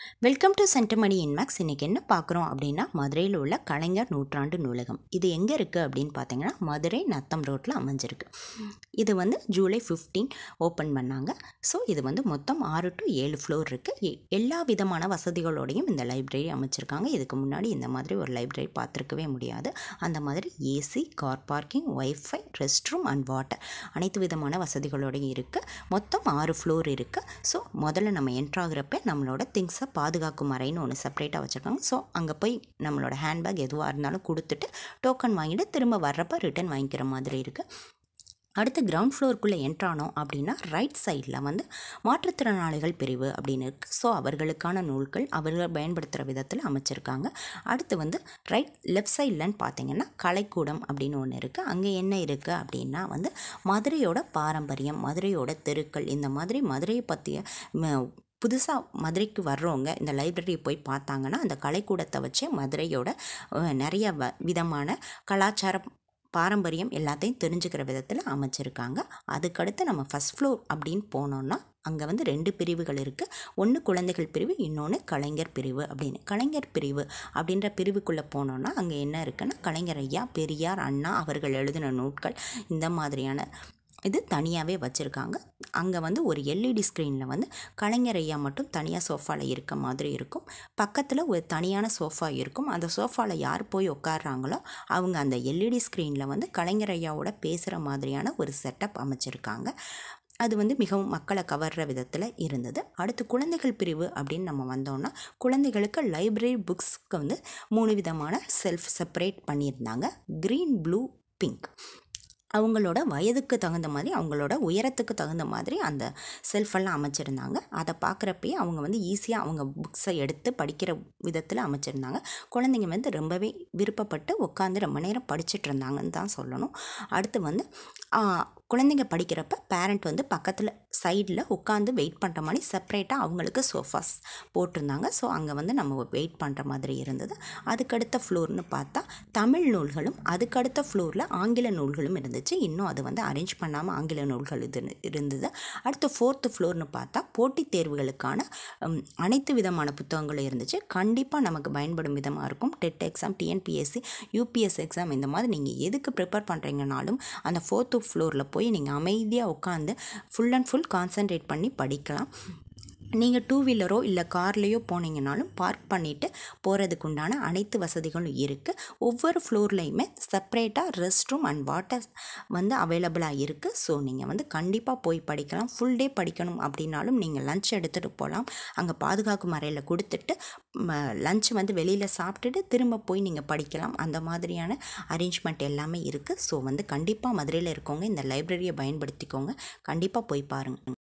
welcome to சென்டமணி இன்மேக்ஸ் இன்றைக்கி என்ன பார்க்குறோம் அப்படின்னா மதுரையில் உள்ள கலைஞர் நூற்றாண்டு நூலகம் இது எங்கே இருக்குது அப்படின்னு பார்த்தீங்கன்னா மதுரை நத்தம் ரோட்டில் அமைஞ்சிருக்கு இது வந்து ஜூலை ஃபிஃப்டீன் ஓப்பன் பண்ணாங்க ஸோ இது வந்து மொத்தம் ஆறு டு ஏழு ஃப்ளோர் இருக்குது எல்லா விதமான வசதிகளோடையும் இந்த லைப்ரரி அமைச்சிருக்காங்க இதுக்கு முன்னாடி இந்த மாதிரி ஒரு லைப்ரரி பார்த்துருக்கவே முடியாது அந்த மாதிரி AC car parking wifi rest room and water அனைத்து விதமான வசதிகளோடையும் இருக்குது மொத்தம் ஆறு ஃப்ளோர் இருக்குது ஸோ முதல்ல நம்ம என்ட்ராகிறப்ப நம்மளோட திங்ஸை பாதுகாக்கும் அறைன்னு ஒன்று செப்பரேட்டாக வச்சுருக்காங்க ஸோ அங்கே போய் நம்மளோட ஹேண்ட்பேக் எதுவாக இருந்தாலும் கொடுத்துட்டு டோக்கன் வாங்கிட்டு திரும்ப வர்றப்ப ரிட்டர்ன் வாங்கிக்கிற மாதிரி இருக்குது அடுத்து கிரவுண்ட் ஃப்ளோருக்குள்ளே என்ட்ரானோம் அப்படின்னா ரைட் சைடில் வந்து மாற்றுத்திறனாளிகள் பிரிவு அப்படின்னு இருக்குது ஸோ அவர்களுக்கான நூல்கள் அவர்கள் பயன்படுத்துகிற விதத்தில் அமைச்சிருக்காங்க அடுத்து வந்து ரைட் லெஃப்ட் சைட்லன்னு பார்த்தீங்கன்னா கலைக்கூடம் அப்படின்னு ஒன்று இருக்குது அங்கே என்ன இருக்குது அப்படின்னா வந்து மதுரையோட பாரம்பரியம் மதுரையோட தெருக்கள் இந்த மாதிரி மதுரையை பற்றிய ம- புதுசாக மதுரைக்கு வர்றவங்க இந்த லைப்ரரி போய் பார்த்தாங்கன்னா அந்த கலைக்கூடத்தை வச்சு மதுரையோட அஹ், நிறைய வ விதமான கலாச்சார பாரம்பரியம் எல்லாத்தையும் தெரிஞ்சுக்கிற விதத்தில் அமைச்சிருக்காங்க அதுக்கடுத்து நம்ம ஃபஸ்ட் ஃப்ளோர் அப்படின்னு போனோம்னா அங்கே வந்து ரெண்டு பிரிவுகள் இருக்குது ஒன்று குழந்தைகள் பிரிவு இன்னொன்று கலைஞர் பிரிவு அப்படின்னு கலைஞர் பிரிவு அப்படின்ற பிரிவுக்குள்ளே போனோம்னா அங்கே என்ன இருக்குன்னா கலைஞர் ஐயா பெரியார் அண்ணா அவர்கள் எழுதின நூட்கள் இந்த மாதிரியான இது தனியாகவே வச்சுருக்காங்க அங்கே வந்து ஒரு எல்இடி ஸ்க்ரீனில் வந்து கலைஞர் ஐயா மட்டும் தனியாக சோஃபாவில் இருக்க மாதிரி இருக்கும் பக்கத்தில் ஒரு தனியான சோஃபா இருக்கும் அந்த சோஃபாவில் யார் போய் உட்கார்றாங்களோ அவங்க அந்த எல்இடி ஸ்க்ரீனில் வந்து கலைஞர் ஐயாவோட பேசுகிற மாதிரியான ஒரு செட்டப் அமைச்சிருக்காங்க அது வந்து மிகவும் மக்களை கவர்ற விதத்தில் இருந்தது அடுத்து குழந்தைகள் பிரிவு அப்படின்னு நம்ம வந்தோம்னா குழந்தைகளுக்கு லைப்ரரி புக்ஸ்க்கு வந்து மூணு விதமான செல்ஃப் செப்பரேட் பண்ணியிருந்தாங்க க்ரீன் ப்ளூ பிங்க் அவங்களோட வயதுக்கு தகுந்த மாதிரி அவங்களோட உயரத்துக்கு தகுந்த மாதிரி அந்த செல்ஃபெல்லாம் அமைச்சிருந்தாங்க அதை பார்க்குறப்பயே அவங்க வந்து ஈஸியாக அவங்க புக்ஸை எடுத்து படிக்கிற விதத்தில் அமைச்சிருந்தாங்க குழந்தைங்க வந்து ரொம்பவே விருப்பப்பட்டு உட்காந்து ரொம்ப நேரம் படிச்சுட்டு இருந்தாங்கன்னு தான் சொல்லணும் அடுத்து வந்து ஆ, குழந்தைங்க படிக்கிறப்ப பேரண்ட் வந்து பக்கத்தில் சைடில் உட்காந்து வெயிட் பண்ணுற மாதிரி செப்பரேட்டாக அவங்களுக்கு சோஃபாஸ் போட்டிருந்தாங்க ஸோ அங்கே வந்து நம்ம வெயிட் பண்ணுற மாதிரி இருந்தது அதுக்கடுத்த ஃப்ளோர்னு பார்த்தா தமிழ் நூல்களும் அதுக்கடுத்த ஃப்ளோரில் ஆங்கில நூல்களும் இருந்துச்சு இன்னும் அது வந்து அரேஞ்ச் பண்ணாமல் ஆங்கில நூல்கள் இது இருந்தது அடுத்து ஃபோர்த்து ஃப்ளோர்னு பார்த்தா போட்டித் தேர்வுகளுக்கான ம், அனைத்து விதமான புத்தகங்களும் இருந்துச்சு கண்டிப்பாக நமக்கு பயன்படும் விதமாக இருக்கும் TET exam TNPSC UPS exam இந்த மாதிரி நீங்கள் எதுக்கு ப்ரிப்பேர் பண்ணுறீங்கனாலும் அந்த ஃபோர்த்து ஃப்ளோரில் போய் நீங்கள் அமைதியாக உட்காந்து ஃபுல் அண்ட் ஃபுல் கான்சென்ட்ரேட் பண்ணி படிக்கலாம் நீங்கள் டூ வீலரோ இல்லை கார்லேயோ போனீங்கனாலும் பார்க் பண்ணிவிட்டு போகிறதுக்கு உண்டான அனைத்து வசதிகளும் இருக்குது ஒவ்வொரு ஃப்ளோர்லேயுமே செப்பரேட்டாக ரெஸ்ட் ரூம் அண்ட் வாட்டர் வந்து அவைலபிளாக இருக்குது ஸோ நீங்கள் வந்து கண்டிப்பாக போய் படிக்கலாம் ஃபுல் டே படிக்கணும் அப்படின்னாலும் நீங்கள் லஞ்ச் எடுத்துகிட்டு போகலாம் அங்கே பாதுகாக்கும் அறையில் கொடுத்துட்டு லஞ்ச் வந்து வெளியில் சாப்பிட்டுட்டு திரும்ப போய் நீங்கள் படிக்கலாம் அந்த மாதிரியான அரேஞ்ச்மெண்ட் எல்லாமே இருக்குது ஸோ வந்து கண்டிப்பாக மதுரையில் இருக்கவங்க இந்த லைப்ரரியை பயன்படுத்திக்கோங்க கண்டிப்பாக போய் பாருங்கள்